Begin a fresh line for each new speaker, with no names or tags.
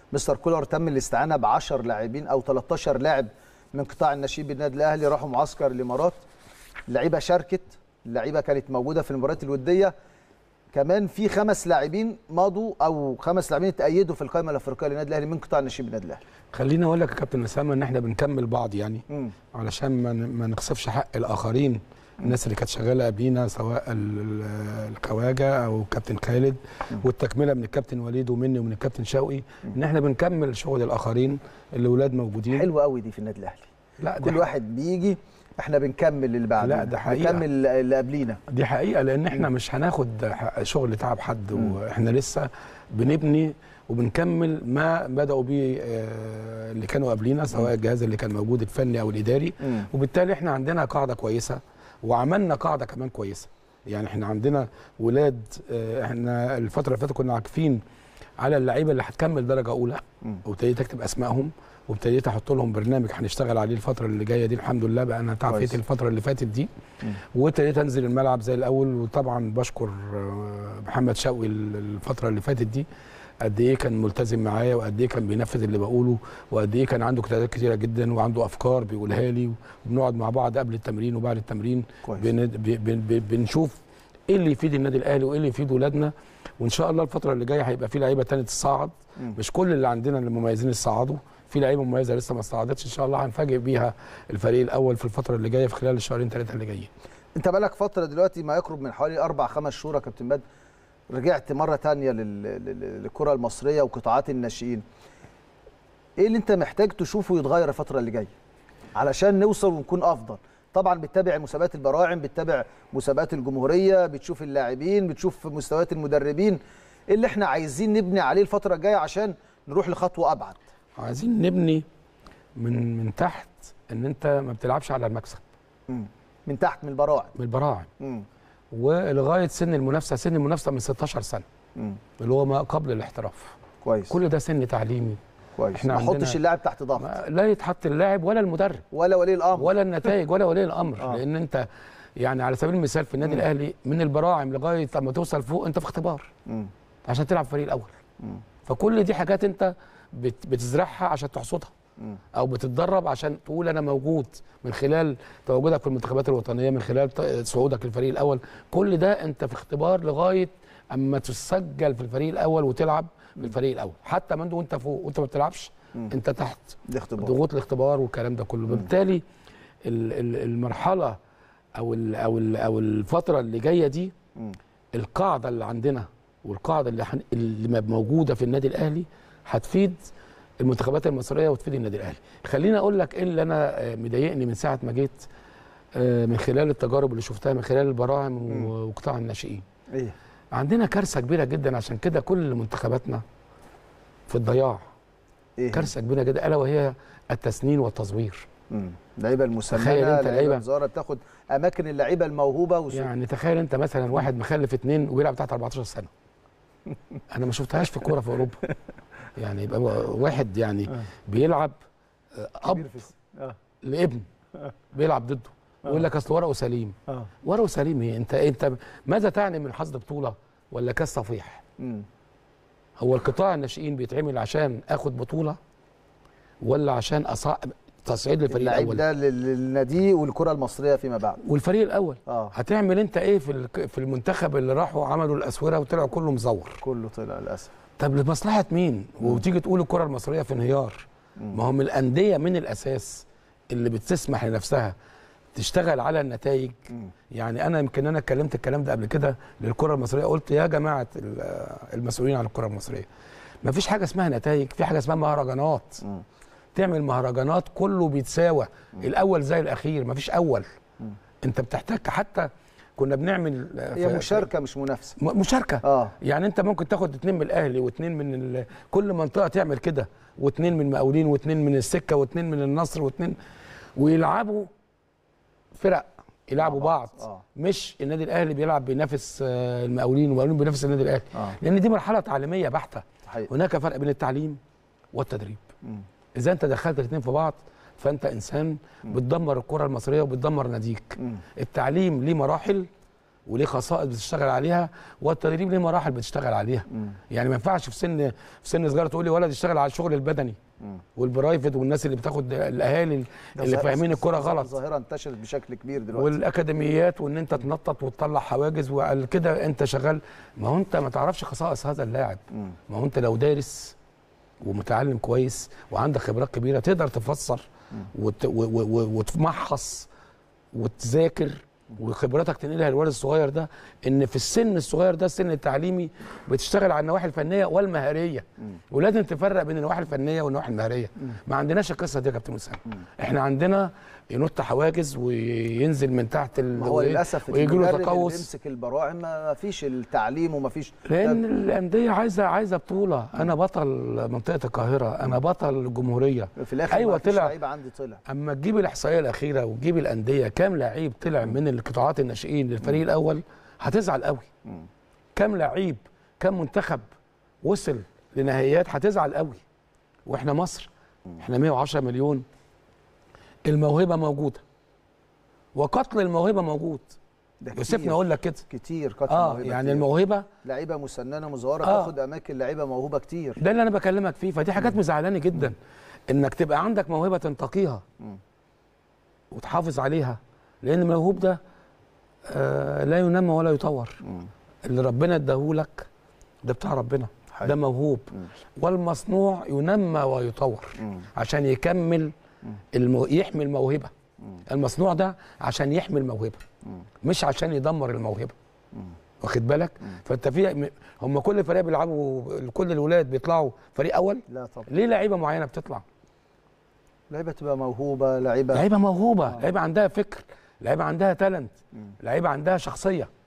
مستر كولر تم الاستعانه ب 10 لاعبين او 13 لاعب من قطاع الناشئين بالنادي الاهلي راحوا معسكر الامارات اللعيبه شاركت اللعيبه كانت موجوده في المباريات الوديه كمان في خمس لاعبين مضوا او خمس لاعبين اتأيدوا في القائمه الافريقيه للنادي الاهلي من قطاع الناشئين بالنادي الاهلي
خليني اقول لك يا كابتن اسامه ان احنا بنكمل بعض يعني
مم.
علشان ما ن- ما نخسفش حق الاخرين الناس اللي كانت شغاله قبلينا سواء ال- ال- الخواجه او كابتن خالد والتكمله من الكابتن وليد ومني ومن الكابتن شوقي ان احنا بنكمل شغل الاخرين اللي ولاد موجودين
حلوه قوي دي في النادي الاهلي
لا دي
كل
ح-
واحد بيجي احنا بنكمل اللي بعدنا
لا، ده حقيقة.
بنكمل اللي قبلينا
دي حقيقه لان احنا مش هناخد ح- شغل تعب حد واحنا لسه بنبني وبنكمل ما بداوا بيه آه، اللي كانوا قبلينا سواء الجهاز اللي كان موجود الفني او الاداري
مم.
وبالتالي احنا عندنا قاعده كويسه وعملنا قاعده كمان كويسه يعني احنا عندنا ولاد آه، احنا الفتره اللي فاتت كنا عاكفين على اللعيبه اللي هتكمل درجه اولى
مم.
وابتديت اكتب اسمائهم وابتديت احط لهم برنامج هنشتغل عليه الفتره اللي جايه دي الحمد لله بقى انا
كويس.
تعافيت الفتره اللي فاتت دي
مم.
وابتديت انزل الملعب زي الاول وطبعا بشكر آه، محمد شوقي الفتره اللي فاتت دي قد ايه كان ملتزم معايا وقد ايه كان بينفذ اللي بقوله وقد ايه كان عنده اجتهادات كتيره جدا وعنده افكار بيقولها لي وبنقعد مع بعض قبل التمرين وبعد التمرين
كويس.
بن ب- ب- ب- بنشوف ايه اللي يفيد النادي الاهلي وايه اللي يفيد ولادنا وان شاء الله الفتره اللي جايه هيبقى في لعيبه تانية تصعد
مم.
مش كل اللي عندنا اللي مميزين يصعدوا في لعيبه مميزه لسه ما صعدتش ان شاء الله هنفاجئ بيها الفريق الاول في الفتره اللي جايه في خلال الشهرين ثلاثه اللي جايين
انت بقالك فتره دلوقتي ما يقرب من حوالي اربع خمس شهور يا كابتن بدر رجعت مره تانية لل- لل- للكره المصريه وقطاعات الناشئين ايه اللي انت محتاج تشوفه يتغير الفتره اللي جايه علشان نوصل ونكون افضل طبعا بتتابع مسابقات البراعم بتتابع مسابقات الجمهوريه بتشوف اللاعبين بتشوف مستويات المدربين ايه اللي احنا عايزين نبني عليه الفتره الجايه عشان نروح لخطوه ابعد
عايزين نبني من من تحت ان انت ما بتلعبش على المكسب
مم. من تحت من البراعم
من البراعم
مم.
ولغايه سن المنافسه سن المنافسه من 16 سنه
مم.
اللي هو ما قبل الاحتراف
كويس
كل ده سن تعليمي
كويس
احنا
ما
عندنا-
احطش اللاعب تحت ضغط
ما- لا يتحط اللاعب ولا المدرب
ولا ولي الامر
ولا النتائج ولا ولي الامر
آه.
لان انت يعني على سبيل المثال في النادي
مم.
الاهلي من البراعم لغايه اما توصل فوق انت في اختبار
مم.
عشان تلعب فريق الاول
مم.
فكل دي حاجات انت بت- بتزرعها عشان تحصدها
مم.
او بتتدرب عشان تقول انا موجود من خلال تواجدك في المنتخبات الوطنيه من خلال ت- صعودك للفريق الاول كل ده انت في اختبار لغايه اما تسجل في الفريق الاول وتلعب في الفريق الاول حتى من وانت فوق وانت ما بتلعبش
مم.
انت تحت
دي اختبار
ضغوط الاختبار والكلام ده كله بالتالي ال- ال- المرحله او ال او ال او الفتره اللي جايه دي
مم.
القاعده اللي عندنا والقاعده اللي, حن... اللي موجوده في النادي الاهلي هتفيد المنتخبات المصريه وتفيد النادي الاهلي خليني اقول لك ايه اللي انا آه، مضايقني من ساعه ما جيت آه، من خلال التجارب اللي شفتها من خلال البراعم
مم.
و- وقطاع الناشئين
ايه
عندنا كارثه كبيره جدا عشان كده كل منتخباتنا في الضياع
ايه
كارثه كبيره جدا الا وهي التسنين والتزوير
مم. اللعيبه المسمنه
تخيل انت
اللعيبه
لعيبة-
الزاره بتاخد اماكن اللعيبه الموهوبه وس...
يعني تخيل انت مثلا واحد مخلف اتنين وبيلعب تحت 14 سنه انا ما شفتهاش في الكوره في اوروبا يعني يبقى واحد يعني
آه.
بيلعب آه، اب
كبير في الس- اه
لابن بيلعب ضده ويقول لك اصل ورقه سليم
اه
ورقه سليم ايه انت انت ماذا تعني من حصد بطوله ولا كاس صفيح
مم.
هو القطاع الناشئين بيتعمل عشان اخد بطوله ولا عشان أصع... تصعيد للفريق
اللعيب
الاول
ده لل- للنادي والكره المصريه فيما بعد
والفريق الاول
اه
هتعمل انت ايه في الك- في المنتخب اللي راحوا عملوا الاسوره وطلعوا كله مزور
كله طلع للاسف
طب لمصلحه مين وتيجي تقول الكره المصريه في انهيار ما هو من الانديه من الاساس اللي بتسمح لنفسها تشتغل على النتائج
مم.
يعني انا يمكن انا اتكلمت الكلام ده قبل كده للكره المصريه قلت يا جماعه ال- المسؤولين عن الكره المصريه ما فيش حاجه اسمها نتائج في حاجه اسمها مهرجانات
مم.
تعمل مهرجانات كله بيتساوى الاول زي الاخير ما فيش اول انت بتحتاج حتى كنا بنعمل
هي
في-
مشاركه مش منافسه
م- مشاركه
اه
يعني انت ممكن تاخد اتنين من الاهلي واتنين من ال... كل منطقه تعمل كده واتنين من المقاولين واتنين من السكه واتنين من النصر واتنين ويلعبوا فرق يلعبوا
مع
بعض,
بعض. آه.
مش النادي الاهلي بيلعب بينافس آه، المقاولين والمقاولين بينافس النادي الاهلي
آه.
لان دي مرحله تعليميه بحته
صحيح
هناك فرق بين التعليم والتدريب
مم.
اذا انت دخلت الاثنين في بعض فانت انسان بتدمر الكره المصريه وبتدمر ناديك
مم.
التعليم ليه مراحل وليه خصائص بتشتغل عليها والتدريب ليه مراحل بتشتغل عليها
مم.
يعني ما ينفعش في سن في سن صغير تقول لي ولد يشتغل على الشغل البدني
مم.
والبرايفت والناس اللي بتاخد الاهالي
ده
اللي
ظاهرة-
فاهمين الكرة غلط
ظاهره انتشرت بشكل كبير دلوقتي
والاكاديميات وان انت تنطط وتطلع حواجز وقال كده انت شغال ما هو انت ما تعرفش خصائص هذا اللاعب
مم.
ما هو انت لو دارس ومتعلم كويس وعندك خبرات كبيره تقدر تفسر وت... و... و... و... وتمحص وتذاكر وخبراتك تنقلها للولد الصغير ده ان في السن الصغير ده السن التعليمي بتشتغل على النواحي الفنيه والمهاريه ولازم تفرق بين النواحي الفنيه والنواحي المهاريه ما عندناش القصه دي يا كابتن اسامه احنا عندنا ينط حواجز وينزل من تحت ال...
ما هو للاسف
ويجي له
المدرب اللي
تقوس
بيمسك البراعم ما ما فيش التعليم وما فيش
لان الانديه عايزه عايزه بطوله انا بطل منطقه القاهره انا بطل الجمهوريه
في الاخر
أيوة
ما فيش
طلع.
لعيبه عندي طلع
اما تجيب الاحصائيه الاخيره وتجيب الانديه كام لعيب طلع من القطاعات الناشئين للفريق الاول هتزعل قوي
مم.
كام لعيب كام منتخب وصل لنهائيات هتزعل قوي واحنا مصر احنا 110 مليون الموهبه موجوده وقتل الموهبه موجود
ده
يوسفني
كتير.
اقول لك كده
كتير قتل
اه
موهبة
يعني
كتير.
الموهبه
لعيبه مسننه مزوره
آه.
تاخد اماكن لعيبه موهوبه كتير
ده اللي انا بكلمك فيه فدي حاجات مزعلاني جدا انك تبقى عندك موهبه تنتقيها
مم.
وتحافظ عليها لان الموهوب ده آه لا ينمى ولا يطور
مم.
اللي ربنا اداهولك ده بتاع ربنا
حقيقي.
ده موهوب
مم.
والمصنوع ينمى ويطور
مم.
عشان يكمل المو... يحمي الموهبه المصنوع ده عشان يحمي الموهبه
مم.
مش عشان يدمر الموهبه
مم.
واخد بالك فانت في هم كل فريق بيلعبوا كل الولاد بيطلعوا فريق اول
لا طبعا
ليه لعيبه معينه بتطلع
لعيبه تبقى موهوبه لعيبه
لعيبه موهوبه لعيبه عندها فكر لعيبه عندها تالنت لعيبه عندها شخصيه